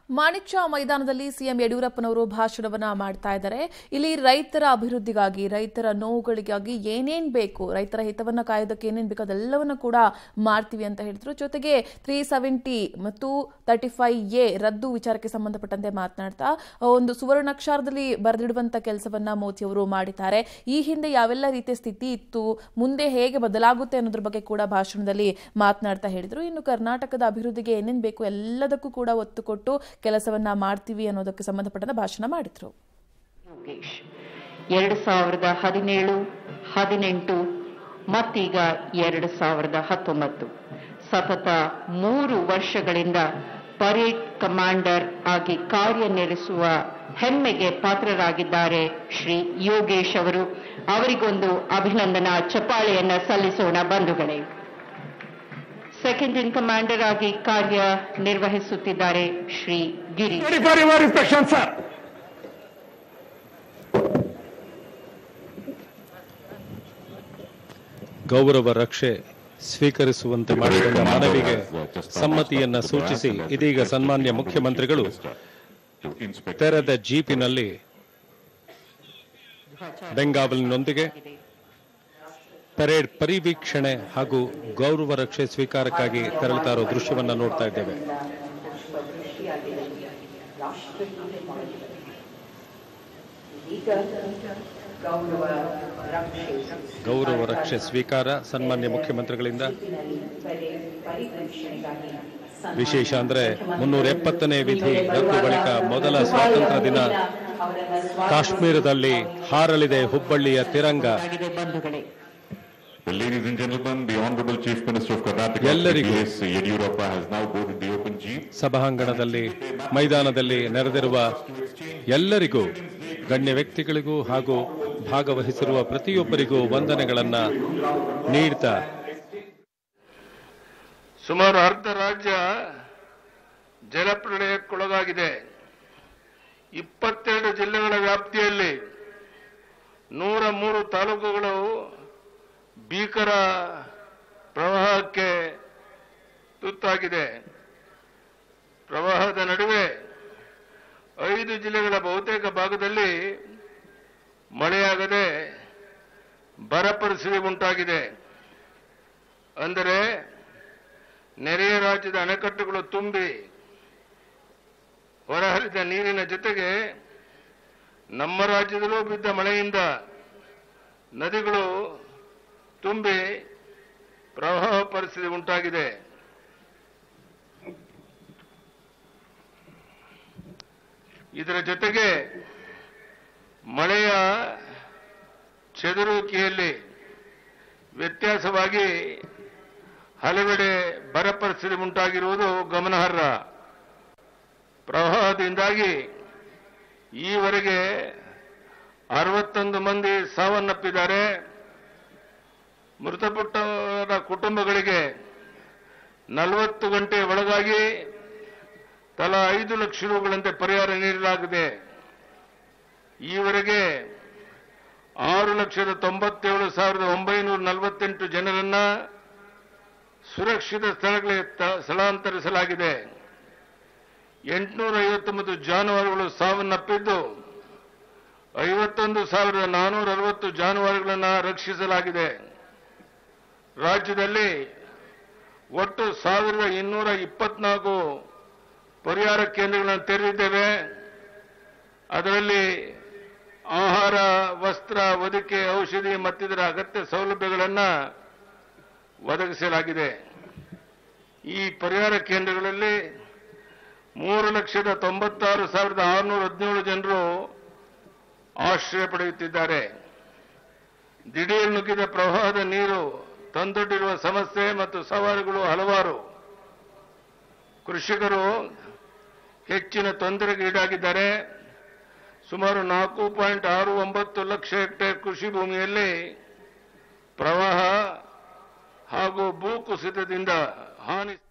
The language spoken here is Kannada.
ಮಾಣಿಕ್ಯ ಮೈದಾನದಲ್ಲಿ ಸಿಎಂ ಯಡಿಯೂರಪ್ಪನವರು ಭಾಷಣವನ್ನ ಮಾಡ್ತಾ ಇದ್ದಾರೆ ಇಲ್ಲಿ ರೈತರ ಅಭಿವೃದ್ಧಿಗಾಗಿ ರೈತರ ನೋವುಗಳಿಗಾಗಿ ಏನೇನ್ ಬೇಕು ರೈತರ ಹಿತವನ್ನ ಕಾಯೋದಕ್ಕೆ ಏನೇನ್ ಬೇಕು ಅದೆಲ್ಲವನ್ನ ಕೂಡ ಮಾಡ್ತೀವಿ ಅಂತ ಹೇಳಿದ್ರು ಜೊತೆಗೆ ತ್ರೀ ಸೆವೆಂಟಿ ಮತ್ತು ತರ್ಟಿ ಫೈವ್ ಎ ರದ್ದು ವಿಚಾರಕ್ಕೆ ಸಂಬಂಧಪಟ್ಟಂತೆ ಮಾತನಾಡ್ತಾ ಒಂದು ಸುವರ್ಣಾಕ್ಷರದಲ್ಲಿ ಬರೆದಿಡುವಂತ ಕೆಲಸವನ್ನ ಮೋದಿ ಅವರು ಮಾಡಿದ್ದಾರೆ ಈ ಹಿಂದೆ ಯಾವೆಲ್ಲ ರೀತಿಯ ಸ್ಥಿತಿ ಇತ್ತು ಮುಂದೆ ಹೇಗೆ ಬದಲಾಗುತ್ತೆ ಅನ್ನೋದ್ರ ಬಗ್ಗೆ ಕೂಡ ಭಾಷಣದಲ್ಲಿ ಮಾತನಾಡ್ತಾ ಹೇಳಿದ್ರು ಇನ್ನು ಕರ್ನಾಟಕದ ಅಭಿವೃದ್ಧಿಗೆ ಏನೇನ್ ಬೇಕು ಎಲ್ಲದಕ್ಕೂ ಕೂಡ ಒತ್ತು ಕೊಟ್ಟು ಕೆಲಸವನ್ನ ಮಾಡ್ತೀವಿ ಅನ್ನೋದಕ್ಕೆ ಸಂಬಂಧಪಟ್ಟಂತ ಭಾಷಣ ಮಾಡಿದ್ರು ಯೋಗೇಶ್ ಎರಡು ಸಾವಿರದ ಹದಿನೇಳು ಹದಿನೆಂಟು ಮತ್ತೀಗ ಎರಡು ಸಾವಿರದ ಹತ್ತೊಂಬತ್ತು ಸತತ ಮೂರು ವರ್ಷಗಳಿಂದ ಪರೇಡ್ ಕಮಾಂಡರ್ ಆಗಿ ಕಾರ್ಯನಿರ್ವಹಿಸುವ ಹೆಮ್ಮೆಗೆ ಪಾತ್ರರಾಗಿದ್ದಾರೆ ಶ್ರೀ ಯೋಗೇಶ್ ಅವರು ಅವರಿಗೊಂದು ಅಭಿನಂದನಾ ಚಪ್ಪಾಳೆಯನ್ನ ಸಲ್ಲಿಸೋಣ ಬಂಧುಗಳೇ ಸೆಕೆಂಡ್ ಇನ್ ಕಮಾಂಡರ್ ಆಗಿ ಕಾರ್ಯನಿರ್ವಹಿಸುತ್ತಿದ್ದಾರೆ ಶ್ರೀ ಗಿರಿ Ready for your inspection, sir. ಗೌರವ ರಕ್ಷೆ ಸ್ವೀಕರಿಸುವಂತೆ ಮಾಡಿಕೊಂಡ ಮನವಿಗೆ ಸಮ್ಮತಿಯನ್ನ ಸೂಚಿಸಿ ಇದೀಗ ಸನ್ಮಾನ್ಯ ಮುಖ್ಯಮಂತ್ರಿಗಳು ತೆರೆದ ಜೀಪಿನಲ್ಲಿ ಬೆಂಗಾವಲಿನೊಂದಿಗೆ ಪರೇಡ್ ಪರಿವೀಕ್ಷಣೆ ಹಾಗೂ ಗೌರವ ರಕ್ಷೆ ಸ್ವೀಕಾರಕ್ಕಾಗಿ ತೆರಳುತ್ತಾ ಇರೋ ದೃಶ್ಯವನ್ನ ನೋಡ್ತಾ ಇದ್ದೇವೆ ಗೌರವ ರಕ್ಷೆ ಸ್ವೀಕಾರ ಸನ್ಮಾನ್ಯ ಮುಖ್ಯಮಂತ್ರಿಗಳಿಂದ ವಿಶೇಷ ಅಂದ್ರೆ ಮುನ್ನೂರ ಎಪ್ಪತ್ತನೇ ವಿಧಿ ರದ್ದು ಬಳಿಕ ಮೊದಲ ಸ್ವಾತಂತ್ರ್ಯ ದಿನ ಕಾಶ್ಮೀರದಲ್ಲಿ ಹಾರಲಿದೆ ಹುಬ್ಬಳ್ಳಿಯ ತಿರಂಗ ಆಗಿದೆ ಬಂಧುಗಳೇ Well, ladies and gentlemen, the Honorable Chief Minister of Karnataka, ಎಲ್ಲರಿಗೂ B.S. Yediyurappa, has now boarded the open jeep. ಸಭಾಂಗಣದಲ್ಲಿ ಮೈದಾನದಲ್ಲಿ ನೆರೆದಿರುವ ಎಲ್ಲರಿಗೂ ಗಣ್ಯ ವ್ಯಕ್ತಿಗಳಿಗೂ ಹಾಗೂ ಭಾಗವಹಿಸಿರುವ ಪ್ರತಿಯೊಬ್ಬರಿಗೂ ವಂದನೆಗಳನ್ನ ನೀಡ್ತಾ ಸುಮಾರು ಅರ್ಧ ರಾಜ್ಯ ಜಲಪ್ರಳಯಕ್ಕೊಳಗಾಗಿದೆ ಇಪ್ಪತ್ತೆರಡು ಜಿಲ್ಲೆಗಳ ವ್ಯಾಪ್ತಿಯಲ್ಲಿ ನೂರ ಮೂರು ತಾಲೂಕುಗಳು ಭೀಕರ ಪ್ರವಾಹಕ್ಕೆ ತುತ್ತಾಗಿದೆ ಪ್ರವಾಹದ ನಡುವೆ ಐದು ಜಿಲ್ಲೆಗಳ ಬಹುತೇಕ ಭಾಗದಲ್ಲಿ ಮಳೆಯಾಗದೆ ಬರ ಪರಿಸ್ಥಿತಿ ಉಂಟಾಗಿದೆ ಅಂದರೆ ನೆರೆಯ ರಾಜ್ಯದ ಅಣೆಕಟ್ಟುಗಳು ತುಂಬಿ ಹೊರಹರಿದ ನೀರಿನ ಜೊತೆಗೆ ನಮ್ಮ ರಾಜ್ಯದಲ್ಲೂ ಬಿದ್ದ ಮಳೆಯಿಂದ ನದಿಗಳು ತುಂಬಿ ಪ್ರವಾಹ ಪರಿಸ್ಥಿತಿ ಉಂಟಾಗಿದೆ ಇದರ ಜೊತೆಗೆ ಮಳೆಯ ಚೆದರುವಿಕೆಯಲ್ಲಿ ವ್ಯತ್ಯಾಸವಾಗಿ ಹಲವೆಡೆ ಬರ ಪರಿಸ್ಥಿತಿ ಉಂಟಾಗಿರುವುದು ಗಮನಾರ್ಹ ಪ್ರವಾಹದಿಂದಾಗಿ ಈವರೆಗೆ ಅರವತ್ತೊಂದು ಮಂದಿ ಸಾವನ್ನಪ್ಪಿದ್ದಾರೆ ಮೃತಪಟ್ಟವರ ಕುಟುಂಬಗಳಿಗೆ ನಲವತ್ತು ಗಂಟೆ ಒಳಗಾಗಿ ತಲಾ ಐದು ಲಕ್ಷ ರೂಗಳಂತೆ ಪರಿಹಾರ ನೀಡಲಾಗಿದೆ ಈವರೆಗೆ ಆರು ಲಕ್ಷದ ತೊಂಬತ್ತೇಳು ಸಾವಿರದ ಒಂಬೈನೂರ ನಲವತ್ತೆಂಟು ಜನರನ್ನ ಸುರಕ್ಷಿತ ಸ್ಥಳಗಳಿಗೆ ತ- ಸ್ಥಳಾಂತರಿಸಲಾಗಿದೆ ಎಂಟುನೂರ ಐವತ್ತೊಂಬತ್ತು ಜಾನುವಾರುಗಳು ಸಾವನ್ನಪ್ಪಿದ್ದು ಐವತ್ತೊಂದು ಸಾವಿರದ ನಾನೂರ ಅರವತ್ತು ಜಾನುವಾರುಗಳನ್ನು ರಕ್ಷಿಸಲಾಗಿದೆ ರಾಜ್ಯದಲ್ಲಿ ಒಟ್ಟು ಸಾವಿರದ ಇನ್ನೂರ ಇಪ್ಪತ್ನಾಲ್ಕು ಪರಿಹಾರ ಕೇಂದ್ರಗಳನ್ನು ತೆರೆದಿದ್ದೇವೆ ಅದರಲ್ಲಿ ಆಹಾರ ವಸ್ತ್ರ ಒದಕೆ ಔಷಧಿ ಮತ್ತಿತರ ಅಗತ್ಯ ಸೌಲಭ್ಯಗಳನ್ನು ಒದಗಿಸಲಾಗಿದೆ ಈ ಪರಿಹಾರ ಕೇಂದ್ರಗಳಲ್ಲಿ ಮೂರು ಲಕ್ಷದ ತೊಂಬತ್ತಾರು ಸಾವಿರದ ಆರುನೂರ ಹದಿನೇಳು ಜನರು ಆಶ್ರಯ ಪಡೆಯುತ್ತಿದ್ದಾರೆ ದಿಢೀರ್ ನುಗ್ಗಿದ ಪ್ರವಾಹದ ನೀರು ತಂದೊಡ್ಡಿರುವ ಸಮಸ್ಯೆ ಮತ್ತು ಸವಾಲುಗಳು ಹಲವಾರು ಕೃಷಿಕರು ಹೆಚ್ಚಿನ ತೊಂದರೆಗೆ ಈಡಾಗಿದ್ದಾರೆ ಸುಮಾರು ನಾಲ್ಕು ಪಾಯಿಂಟ್ ಆರು ಒಂಬತ್ತು ಲಕ್ಷ ಹೆಕ್ಟೇರ್ ಕೃಷಿ ಭೂಮಿಯಲ್ಲಿ ಪ್ರವಾಹ ಹಾಗೂ ಭೂಕುಸಿತದಿಂದ ಹಾನಿ